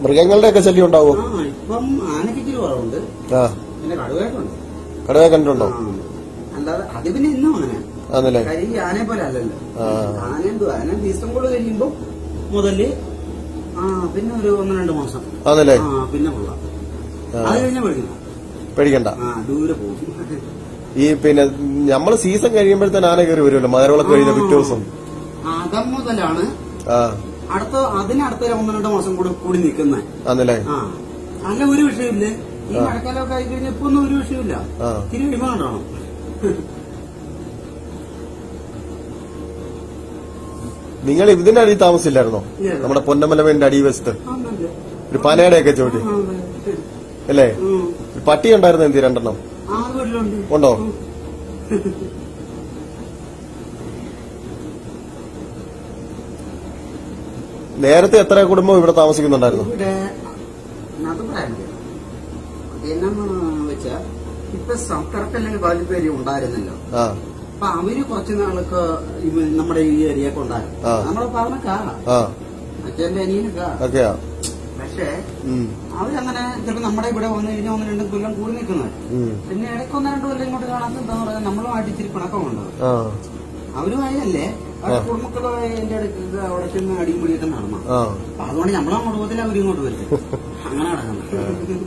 മൃഗങ്ങളുടെ ഒക്കെ ശല്യം ഉണ്ടാവോ ആ ഇപ്പം ആനയ്ക്ക് കുറവുണ്ട് ആ പിന്നെ കടുവേട്ടുണ്ട് കടുവ കണ്ടിട്ടുണ്ടോ ആ. അല്ലാതെ അത് പിന്നെ ഇന്നും അങ്ങനെ ആന്നല്ലേ കാര്യം ഈ ആനയെ പോലെ അല്ലല്ലോ ആ. ആന എന്തു ആന ദിവസം കൂടെ കഴിയുമ്പോ മുതല് ആ പിന്നെ ഒരു ഒന്ന് രണ്ട് മാസം ആന്നല്ലേ ആ പിന്നെ കൊള്ളാം ആ. അത് കഴിഞ്ഞാൽ പഠിക്കണം പേടിക്കണ്ട ആ ദൂരെ പോകും ഈ പിന്നെ നമ്മള് സീസൺ കഴിയുമ്പോഴത്തേന് ആന കയറി വരുമല്ലോ മകരവിളക്ക് കഴിഞ്ഞ പിറ്റേ ദിവസം അതം മുതലാണ് ആ അടുത്ത അതിനടുത്ത ഒരു ഒന്ന് രണ്ട് മാസം കൂടി കൂടി നിൽക്കുന്നത് ആന്നല്ലേ ആ അല്ല ഒരു വിഷയമില്ല ഈ മഴക്കാലമൊക്കെ ആയി കഴിഞ്ഞാൽ ഇപ്പൊ ഒന്നും ഒരു വിഷയമില്ല ആ തിരി കഴിയുമ്പോ കണ്ടോണം നിങ്ങൾ ഇതിന്റെ അടിയിൽ താമസിച്ചില്ലായിരുന്നോ ഇല്ല. നമ്മുടെ പൊന്നമലമേന്റെ അടിവശത്ത് ആ, നല്ല. ഒരു പനയുടെ ഒക്കെ ചോട്ടി ആ, ശരി. അല്ലേ ഉം. ഒരു പട്ടി ഉണ്ടായിരുന്നു എന്തി രണ്ടെണ്ണം ആ വീട്ടിലുണ്ട് ഉണ്ടോ നേരത്തെ എത്ര കുടുംബം ഇവിടെ താമസിക്കുന്നുണ്ടായിരുന്നു ഇവിടെ അത് പറയാനില്ല എന്നാന്ന് വെച്ചാ ഇപ്പൊ സർക്കാർക്കല്ലെങ്കിൽ വലിയ പേര് ഉണ്ടായിരുന്നല്ലോ ആ അപ്പൊ അവര് കുറച്ചു നാളൊക്കെ ഇവ- നമ്മുടെ ഈ ഏരിയക്ക് ഉണ്ടായിരുന്നു ആ. നമ്മളെ പറഞ്ഞക്കാ ആ അച്ഛന്റെ അനിയനൊക്കെ ഒക്കെയാ പക്ഷേ ഉം അവരങ്ങനെ ചിലപ്പോ നമ്മുടെ ഇവിടെ വന്നു കഴിഞ്ഞാൽ ഒന്ന് രണ്ട് കൊല്ലം കൂടി നിൽക്കുന്നത് ഉം പിന്നെ ഇടയ്ക്ക് ഒന്ന് രണ്ട് കൊല്ലം ഇങ്ങോട്ട് കാണാത്ത എന്താ പറയാ നമ്മളുമായിട്ട് ഇച്ചിരി പിണക്കമുണ്ട് ആ അവരുമായല്ലേ അവരുടെ കുടുംബക്കളുമായി എന്റെ അടുത്ത് ഇത് അവിടെ ചെന്ന് അടിയും പിടിയൊക്കെ നടന്നു ആ അപ്പൊ അതുകൊണ്ട് നമ്മളെ കുടുംബത്തിൽ അവരും ഇങ്ങോട്ട് വരും അങ്ങനെ നടക്കുന്നത്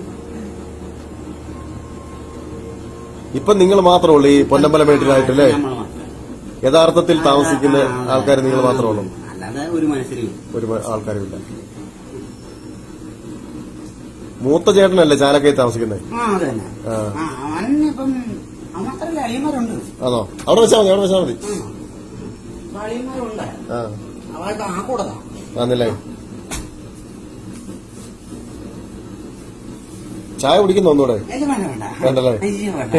ഇപ്പൊ നിങ്ങൾ മാത്രമേ ഉള്ളൂ ഈ പൊന്നമ്പലമേട്ടിലായിട്ടല്ലേ നമ്മള് മാത്രം. യഥാർത്ഥത്തിൽ താമസിക്കുന്ന ആ, ആ, ആൾക്കാർ നിങ്ങൾ മാത്രമേ ഉള്ളൂ അല്ലാതെ ഒരു മനസ്സിലും ഒരു ആൾക്കാരുമില്ല മൂത്ത ചേട്ടനല്ലേ ചാലക്കയിൽ താമസിക്കുന്നത് ആ അത് തന്നെ ആ. ആ അവൻ ഇപ്പം അവൻ മാത്രല്ല അളിയന്മാരുണ്ട് ആണോ അവിടെ വെച്ചാൽ മതി അവിടെ വെച്ചാൽ മതി ആ. അളിയന്മാരുണ്ട് ആ അവർക്ക് ആ കൂടതാ ആന്നല്ലേ ചായ കുടിക്കുന്ന ഒന്നുകൂടെ ഇത് വേണ്ട വേണ്ട വേണ്ടല്ലേ? അയ്യോ വേണ്ട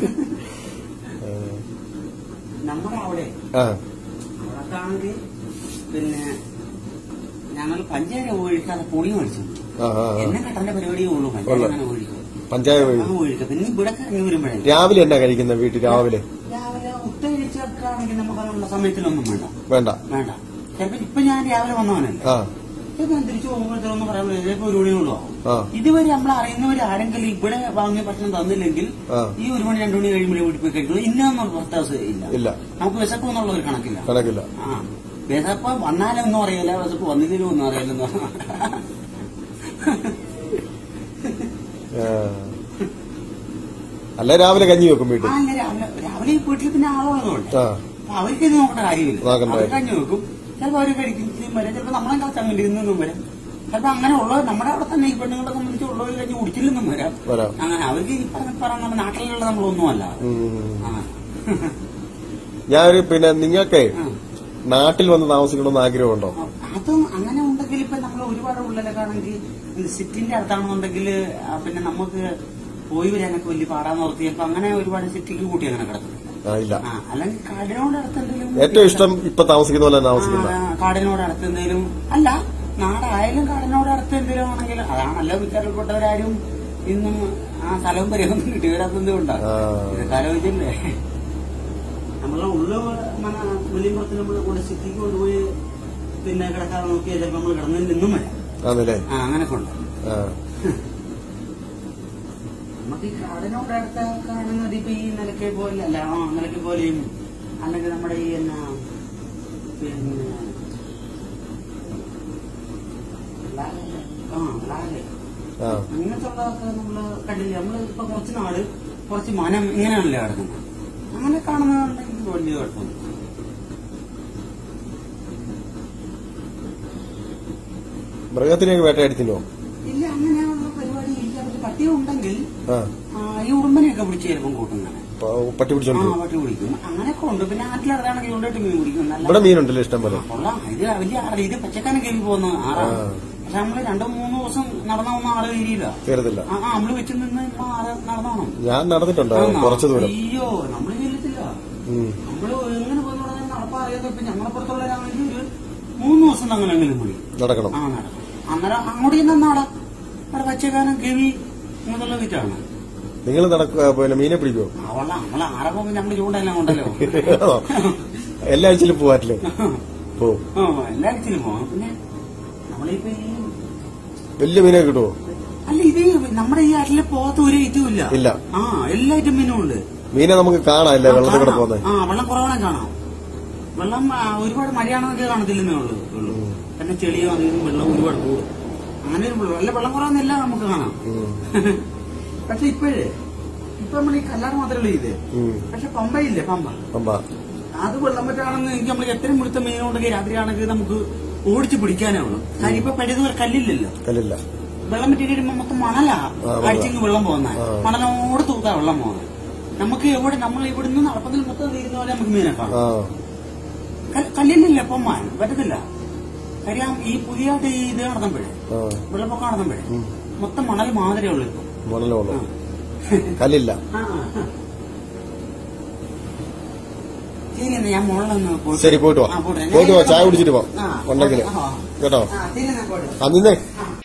നമ്മുടെ അവിടെ ആ അവിടൊക്കെ ആണെങ്കിൽ പിന്നെ ഞങ്ങൾ പഞ്ചായത്ത് ഒഴിക്കാതെ പൊടി മേടിച്ചു ആ ആ ആ. എന്നെ കട്ടന്റെ പരിപാടിയേ ഉള്ളൂ പഞ്ചായത്ത് അങ്ങനെ ഒഴിക്കും പഞ്ചായത്ത് വഴി ആ ഒഴിക്കും പിന്നെ ഇവിടെ ഇറങ്ങി വരുമ്പോഴേ രാവിലെ എന്നാ കഴിക്കുന്ന വീട്ടിൽ രാവിലെ രാവിലെ ഉത്തഴിച്ചൊക്കെ ആണെങ്കിൽ നമുക്ക് അതിനുള്ള സമയത്തിലൊന്നും വേണ്ട വേണ്ട വേണ്ട ചിലപ്പോ ഇപ്പൊ ഞാൻ രാവിലെ വന്നവനല്ലേ ആ ഇപ്പൊ ഞാൻ തിരിച്ചു പോകുമ്പോഴത്തേക്കൊന്ന് പറയാൻ ചിലപ്പോ ഒരു മണിയുള്ളൂ ആ ഇതുവരെ നമ്മൾ അറിയുന്നവർ ആരെങ്കിലും ഇവിടെ വാങ്ങിയ ഭക്ഷണം തന്നില്ലെങ്കിൽ ആ ഈ ഒരു മണി രണ്ടു മണി കഴിയുമ്പോഴേ വീട്ടിൽ പോയി കഴിക്കുള്ളൂ ഇന്നൊന്നും പുറത്താവസ്ഥ ഇല്ല ഇല്ല നമുക്ക് വിശപ്പ് എന്നുള്ള ഒരു കണക്കില്ല കണക്കില്ല ആ വിശപ്പ് വന്നാലൊന്നും അറിയില്ല വിശപ്പ് വന്നില്ലെങ്കിലും ഒന്നും അറിയില്ലെന്നോ ആ. അല്ല രാവിലെ കഞ്ഞി വെക്കും വീട്ടിൽ ആ ഇല്ല, രാവിലെ രാവിലെ ഈ വീട്ടിൽ പിന്നെ ആളുകളുണ്ട് ആ അപ്പൊ അവർക്ക് ഇത് നോക്കേണ്ട കാര്യമില്ല നോക്കണ്ട അവർ കാര്യം. കഞ്ഞി വെക്കും ചിലപ്പോ അവര് കഴിക്കും ഇച്ചിരി വരാം ചിലപ്പോ നമ്മളെ കാലത്ത് അങ്ങനെ ഇരുന്നും വരാം ചിലപ്പോ അങ്ങനെ ഉള്ള നമ്മുടെ അവിടെ തന്നെ ഈ പെണ്ണുങ്ങളെ സംബന്ധിച്ച് ഉള്ളവർ കഞ്ഞി കുടിച്ചില്ലെന്നും വരാം വരാം അങ്ങനെ അവർക്ക് ഈ പറഞ്ഞ പറഞ്ഞ നമ്മുടെ നാട്ടിലുള്ള നമ്മളൊന്നും അല്ല ഉം. ആ. ഞാനൊരു പിന്നെ നിങ്ങൾക്ക് ആ. നാട്ടിൽ വന്ന് താമസിക്കണമെന്ന് ആഗ്രഹമുണ്ടോ അതും അങ്ങനെ ഉണ്ടെങ്കിൽ ഇപ്പൊ നമ്മൾ ഒരുപാട് ഉള്ളിലൊക്കെ ആണെങ്കിൽ സിറ്റിന്റെ അടുത്താണെന്നുണ്ടെങ്കിൽ ആ, പിന്നെ നമുക്ക് പോയി വരാനൊക്കെ വലിയ പാടാന്ന് ഓർത്തി ചിലപ്പോ അങ്ങനെ ഒരുപാട് സിറ്റിക്ക് കൂട്ടി അങ്ങനെ കിടക്കുന്നില്ല ആ ഇല്ല ആ അല്ലെങ്കിൽ കാടിനോട് അടുത്തെന്തെങ്കിലും ഏറ്റവും ഇഷ്ടം ഇപ്പൊ താമസിക്കുന്ന പോലെ താമസിക്കുന്ന ആ, കാടിനോട് അടുത്തെന്തെങ്കിലും അല്ല നാടായാലും കാടിനോട് അടുത്ത് എന്തെങ്കിലും ആണെങ്കിൽ അതാണല്ലോ വിചാരപ്പെട്ടവരാരും ഇന്നും ആ സ്ഥലവും പരിയൊന്നും കിട്ടി വരാത്തതുകൊണ്ടാണ് ആ. ഇതൊക്കെ ആലോചിച്ചല്ലേ നമ്മളെ ഉള്ള വെളിമ്പുറത്ത് നമ്മൾ കൂടെ സിറ്റിക്ക് കൊണ്ടുപോയി പിന്നെ കിടക്കാതെ നോക്കിയാൽ ചിലപ്പോൾ നമ്മൾ കിടന്നതിൽ നിന്നും വരാം ആണല്ലേ ആ അങ്ങനൊക്കെ ഉണ്ട് ആ നമുക്ക് ഈ കാടിനോട് അടുത്ത കാണുന്നത് ഇപ്പൊ ഈ നിലക്കെ പോലെ അല്ല ആ നിലക്കെ പോലെയും അല്ലെങ്കിൽ നമ്മുടെ ഈ എന്നാ പിന്നെ ലാലല്ലേ? ആ ലാലേ ആ അങ്ങനത്തെ ഉള്ളതൊക്കെ നമ്മള് കണ്ടില്ല നമ്മള് ഇപ്പൊ കുറച്ച് നാട് കുറച്ച് മനം ഇങ്ങനെയാണല്ലോ കിടക്കുന്നത് അങ്ങനെ കാണുന്നതുണ്ടെങ്കിൽ വലിയ കുഴപ്പമൊന്നും മൃഗത്തിനെയൊക്കെ വേട്ടയാടി തിന്നുവോ ഇല്ല അങ്ങനെയുള്ള പരിപാടി ഇല്ല പക്ഷെ പട്ടി ഉണ്ടെങ്കിൽ ആ ആ, ഈ ഉറുമ്പനെയൊക്കെ പിടിച്ച് ചിലപ്പം കൂട്ടുന്നതാണ് പ- പട്ടി ആ പിടിച്ചോണ്ട് പോകും. പട്ടി പിടിക്കും അങ്ങനെയൊക്കെ ഉണ്ട് പിന്നെ ആറ്റിലറിയാണെങ്കിൽ കൊണ്ടിട്ട് മീൻ പിടിക്കും നല്ല ഇവിടെ മീനുണ്ടല്ലോ ഇഷ്ടം പോലെ കൊള്ളാം ഇത് വലിയ ആറ് ഇത് പച്ചക്കാനും കയറി പോകുന്ന ആറാണ് ആ. പക്ഷെ നമ്മള് രണ്ടോ മൂന്നോ ദിവസം നടന്ന ഒന്നും ആറ് കയറിയില്ല തീരത്തില്ല ആ ആ, നമ്മള് വെച്ച് നിന്ന് ഇപ്പൊ ആറ് നടന്നോണം ഞാൻ നടന്നിട്ടുണ്ട് കുറച്ചു ദൂരം അയ്യോ നമ്മള് ചെല്ലത്തില്ല ഉം. നമ്മള് എങ്ങനെ പോയി നടപ്പാ അറിയാതെ ഇപ്പൊ ഞങ്ങളെപ്പുറത്തുള്ളവരാണെങ്കിൽ ഒരു മൂന്ന് ദിവസം അങ്ങനെങ്കിലും മതി നടക്കണം ആ നടക്കും അന്നേരം അങ്ങോട്ട് ചെന്ന നാടാ അവിടെ പച്ചക്കാനും കിവി ഇങ്ങനെയുള്ള വിറ്റാണ് നിങ്ങൾ നടക്കുക പിന്നെ മീനെ പിടിക്കുവോ അവള നമ്മളെ ആരപ്പോ പിന്നെ നമ്മള് ചൂണ്ടെല്ലാം കൊണ്ടല്ലോ എല്ലാ ആഴ്ചയിലും പോവാറ്റില്ലേ പോവും ആ എല്ലാ ആഴ്ചയിലും പോകാം പിന്നെ നമ്മളിപ്പോ ഈ വലിയ മീനെ കിട്ടുമോ അല്ല ഇത് നമ്മുടെ ഈ ആറ്റിലെ പോകാത്ത ഒരു ഐറ്റവും ഇല്ല ഇല്ല. ആ എല്ലാ ഐറ്റം മീനും ഉണ്ട് മീനെ നമുക്ക് കാണാം അല്ലേ വെള്ളത്തിൽ കൂടെ പോകുന്നത് ആ വെള്ളം കുറവാണ് കാണാം വെള്ളം ആ, ഒരുപാട് മഴയാണെന്നൊക്കെ കാണത്തില്ലെന്നേ ഉള്ളൂ ഉള്ളൂ പിന്നെ ചെളിയോ അധികം വെള്ളം ഒരുപാട് കൂടും അങ്ങനെ ഒരു വെള്ളം അല്ല വെള്ളം കുറവെന്നല്ല നമുക്ക് കാണാം പക്ഷെ ഇപ്പോഴേ ഇപ്പൊ നമ്മൾ ഈ കല്ലാർ മാത്രമേ ഇത് പക്ഷെ പമ്പയില്ലേ പമ്പ പമ്പ അത് വെള്ളം പറ്റാണെന്ന് എനിക്ക് നമ്മൾ എത്ര മുഴുത്ത മീനുണ്ടെങ്കിൽ രാത്രിയാണെങ്കിൽ നമുക്ക് ഓടിച്ച് പിടിക്കാനേ ഉള്ളൂ കാര്യം ഇപ്പൊ പഴയതുപോലെ കല്ലില്ലല്ലോ കല്ലില്ല വെള്ളം പറ്റി കഴിയുമ്പോ മൊത്തം മണലാ ആ, വെള്ളം. അടിച്ചിങ് വെള്ളം പോകുന്ന ആ. മണലോട് തൂത്താ വെള്ളം പോകുന്നത് നമുക്ക് എവിടെ നമ്മൾ ഇവിടുന്ന് നടപ്പത്തിൽ മൊത്തം തീരുന്ന പോലെ നമുക്ക് മീനെ കാണാം ആ കല്ല്- കല്ലില്ല പൊമ്മാൻ പറ്റത്തില്ല കാര്യം ഈ പുതിയതായിട്ട് ഈ ഇത് നടന്നപ്പോഴേ ആ വെള്ളപ്പൊക്കം നടന്നപ്പോഴേ ഉം. മൊത്തം മണൽ മാതിരേ ഉള്ളൂ ഇപ്പൊ മണലോളൂ കല്ലില്ല ആ, ആ. ശരി എന്നാ ഞാൻ മുകളിലൊന്ന് പോയിട്ട് ശരി പോയിട്ട് വാ ആ, പോട്ടെ. ഞാൻ പോയിട്ട് വാ ഇവിടെ ചായ കുടിച്ചിട്ട് പോ ആ, ഉണ്ടെങ്കിൽ ആ. കേട്ടോ ആ, ശരി എന്നാ പോട്ടെ. ആ നിന്നേ ആ